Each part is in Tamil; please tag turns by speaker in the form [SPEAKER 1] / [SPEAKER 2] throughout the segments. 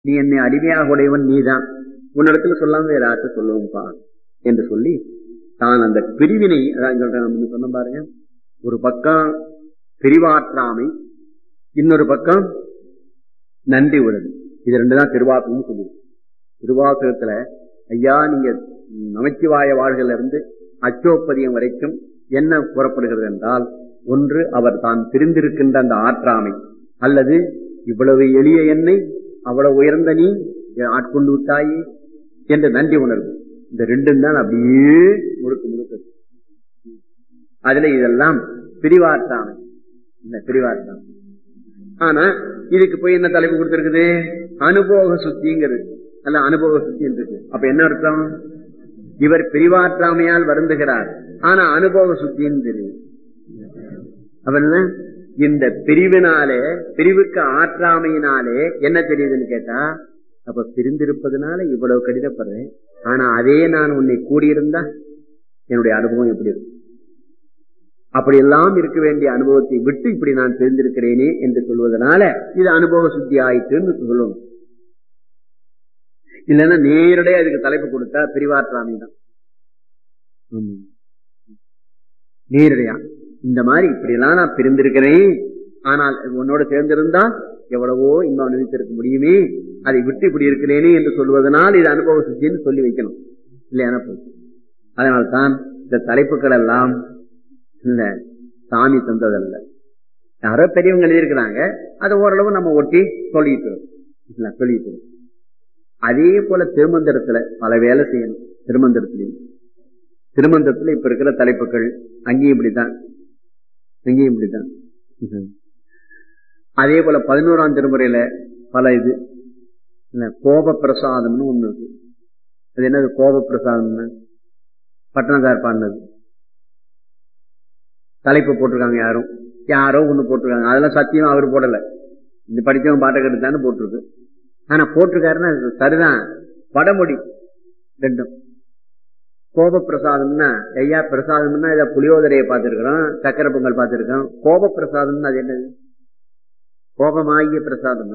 [SPEAKER 1] நீ என்னை அடிமையாக உடையவன் நீதான் உன்னிடத்துல சொல்லாம வேற யார்கிட்ட சொல்லுவோம்ப்பா என்று சொல்லி தான் அந்த பிரிவினை அதான் சொல்றேன் நம்ம சொன்ன பாருங்க ஒரு பக்கம் பிரிவாற்றாமை இன்னொரு பக்கம் நன்றி உறவு இது ரெண்டு தான் திருவாசகம் சொல்லுது திருவாசகத்துல ஐயா நீங்க நமச்சிவாய வாழ்கள் இருந்து அச்சோப்பதியம் வரைக்கும் என்ன கூறப்படுகிறது என்றால் ஒன்று அவர் தான் பிரிந்திருக்கின்ற அந்த ஆற்றாமை அல்லது இவ்வளவு எளிய எண்ணெய் அவ்வளவு உயர்ந்த நீ ஆட்கொண்டு விட்டாயே என்ற நன்றி உணர்வு இந்த ரெண்டும் தான் அப்படியே முழுக்க முழுக்க அதுல இதெல்லாம் பிரிவாற்றாமை இந்த பிரிவாற்றாமை ஆனா இதுக்கு போய் என்ன தலைப்பு கொடுத்திருக்குது அனுபவ சுத்திங்கிறது அல்ல அனுபவ சுத்தி இருக்கு அப்ப என்ன அர்த்தம் இவர் பிரிவாற்றாமையால் வருந்துகிறார் ஆனா அனுபவ சுத்தின்னு தெரியும் அப்ப என்ன இந்த பிரிவினாலே பிரிவுக்கு ஆற்றாமையினாலே என்ன தெரியுதுன்னு கேட்டா அப்ப பிரிந்திருப்பதனால இவ்வளவு கடிதப்படுறேன் ஆனா அதே நான் உன்னை கூடியிருந்தா என்னுடைய அனுபவம் எப்படி இருக்கும் அப்படியெல்லாம் இருக்க வேண்டிய அனுபவத்தை விட்டு இப்படி நான் தெரிந்திருக்கிறேனே என்று சொல்வதனால இது அனுபவ சுத்தி ஆயிட்டுன்னு சொல்லணும் இல்லைன்னா நேரடியா இதுக்கு தலைப்பு கொடுத்தா பிரிவாற்றாமை தான் நேரடியா இந்த மாதிரி இப்படி எல்லாம் நான் பிரிந்திருக்கிறேன் ஆனால் உன்னோட சேர்ந்திருந்தா எவ்வளவோ இன்னும் அனுபவித்திருக்க முடியுமே அதை விட்டு இப்படி இருக்கிறேனே என்று சொல்வதனால் இது அனுபவ சுத்தின்னு சொல்லி வைக்கணும் இல்லையா அதனால்தான் இந்த தலைப்புகள் எல்லாம் இல்ல சாமி தந்ததல்ல யாரோ பெரியவங்க எழுதியிருக்கிறாங்க அதை ஓரளவு நம்ம ஒட்டி சொல்லிட்டு சொல்லிட்டு அதே போல திருமந்திரத்துல பல வேலை செய்யணும் திருமந்திரத்திலையும் திருமந்திரத்துல இப்ப இருக்கிற தலைப்புகள் அங்கேயும் இப்படித்தான் அங்கேயும் இப்படித்தான் அதே போல பதினோராம் திருமுறையில பல இது கோப பிரசாதம்னு ஒண்ணு இருக்கு அது என்னது கோப பிரசாதம்னு பட்டணத்தார் பாடினது தலைப்பு போட்டிருக்காங்க யாரும் யாரோ ஒண்ணு போட்டிருக்காங்க அதெல்லாம் சத்தியம் அவர் போடல இந்த படிச்சவன் பாட்டை கட்டுத்தான்னு போட்டிருக்கு ஆனா போட்டிருக்காருன்னா சரிதான் வடமொழி ரெண்டும் கோப பிரசாதம்னா ஐயா பிரசாதம்னா இதை புளியோதரையை பார்த்திருக்கிறோம் சக்கரை பொங்கல் பார்த்திருக்கோம் கோப பிரசாதம்னா அது என்னது கோபமாகிய பிரசாதம்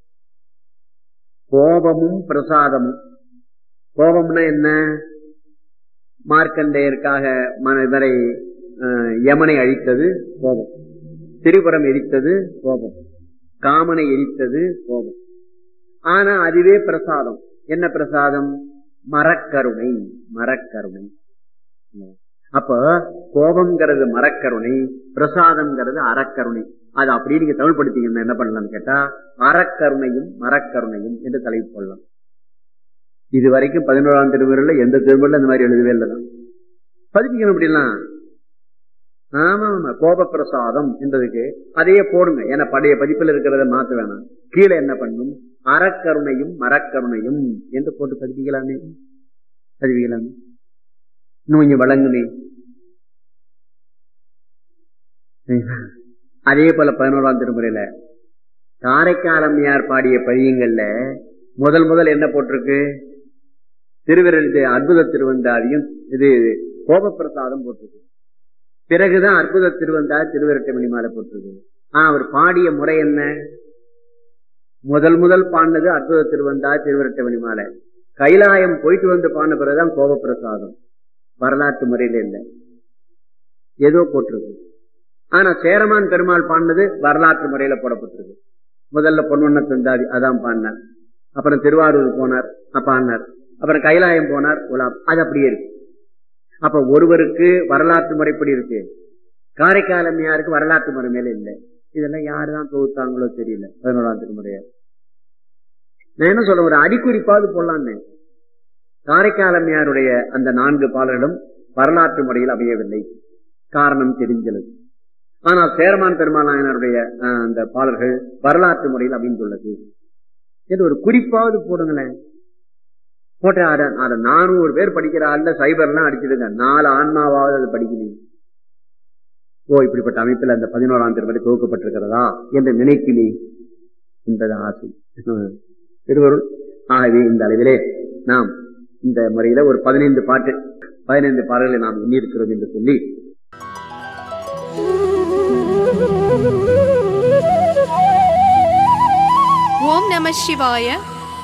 [SPEAKER 1] கோபமும் பிரசாதமும் கோபம்னா என்ன மார்க்கண்டேயருக்காக மனவரை யமனை அழித்தது கோபம் திரிபுரம் எரித்தது கோபம் காமனை எரித்தது கோபம் ஆனா அதுவே பிரசாதம் என்ன பிரசாதம் மரக்கருணை மரக்கருணை அப்ப கோபம்ங்கிறது மரக்கருணை பிரசாதம்ங்கிறது அறக்கருணை அது அப்படி நீங்க தமிழ் படுத்தீங்கன்னா என்ன பண்ணலாம்னு கேட்டா அறக்கருணையும் மரக்கருணையும் என்று தலைப்பு கொள்ளலாம் இது வரைக்கும் பதினோராம் திருமுறையில எந்த திருமுறையில இந்த மாதிரி எழுதவே இல்லைதான் பதிப்பிக்கணும் அப்படிலாம் ஆமா ஆமா கோப பிரசாதம் என்றதுக்கு அதையே போடுங்க ஏன்னா பழைய பதிப்பில் இருக்கிறத மாத்த வேணாம் கீழே என்ன பண்ணும் அறக்கருணையும் மரக்கருணையும் என்று போட்டு பதிப்பிக்கலாமே பதிப்பிக்கலாமே இன்னும் கொஞ்சம் வழங்குமே அதே போல பதினோராம் திருமுறையில காரைக்காலம்மையார் பாடிய பதியங்கள்ல முதல் முதல் என்ன போட்டிருக்கு திருவிரல் அற்புத திருவந்தாதியும் இது கோபப்பிரசாதம் போட்டிருக்கு பிறகுதான் அற்புத திருவந்தா திருவிரட்டை மணிமாலை போட்டிருக்கு ஆனா அவர் பாடிய முறை என்ன முதல் முதல் பாடினது அற்புத திருவந்தா திருவிரட்டை மணிமாலை கைலாயம் போயிட்டு வந்து பாடின பிறகுதான் கோபப்பிரசாதம் வரலாற்று முறையில இல்லை ஏதோ போட்டிருக்கு ஆனா சேரமான் பெருமாள் பாடினது வரலாற்று முறையில போடப்பட்டிருக்கு முதல்ல பொன்வண்ண தந்தாதி அதான் பாடினார் அப்புறம் திருவாரூர் போனார் பாடினார் அப்புறம் கைலாயம் போனார் உலாம் அது அப்படியே இருக்கு அப்ப ஒருவருக்கு வரலாற்று முறைப்படி இருக்கு காரைக்காலமையாருக்கு வரலாற்று முறை மேல இல்லை இதெல்லாம் யாருதான் தொகுத்தாங்களோ தெரியல பதினோராம் திருமுறைய நான் என்ன சொல்ல ஒரு அடிக்குறிப்பாவது போடலான்னு காரைக்காலமையாருடைய அந்த நான்கு பாடல்களும் வரலாற்று முறையில் அமையவில்லை காரணம் தெரிஞ்சது ஆனால் சேரமான் பெருமானாயனருடைய அந்த பாடல்கள் வரலாற்று முறையில் அமைந்துள்ளது என்று ஒரு குறிப்பாவது போடுங்களேன் போட்ட அதை நானூறு பேர் படிக்கிற ஆள்ல சைபர்லாம் அடிச்சிருங்க நாலு ஆன்மாவாவது அது படிக்கணும் ஓ இப்படிப்பட்ட அமைப்பில் அந்த பதினோராம் திருமணி துவக்கப்பட்டிருக்கிறதா என்று நினைக்கிறே என்பது ஆசை திருவருள் ஆகவே இந்த அளவிலே நாம் இந்த முறையில ஒரு பதினைந்து பாட்டு பதினைந்து பாடல்களை நாம் எண்ணியிருக்கிறோம் என்று சொல்லி
[SPEAKER 2] ஓம் நம சிவாய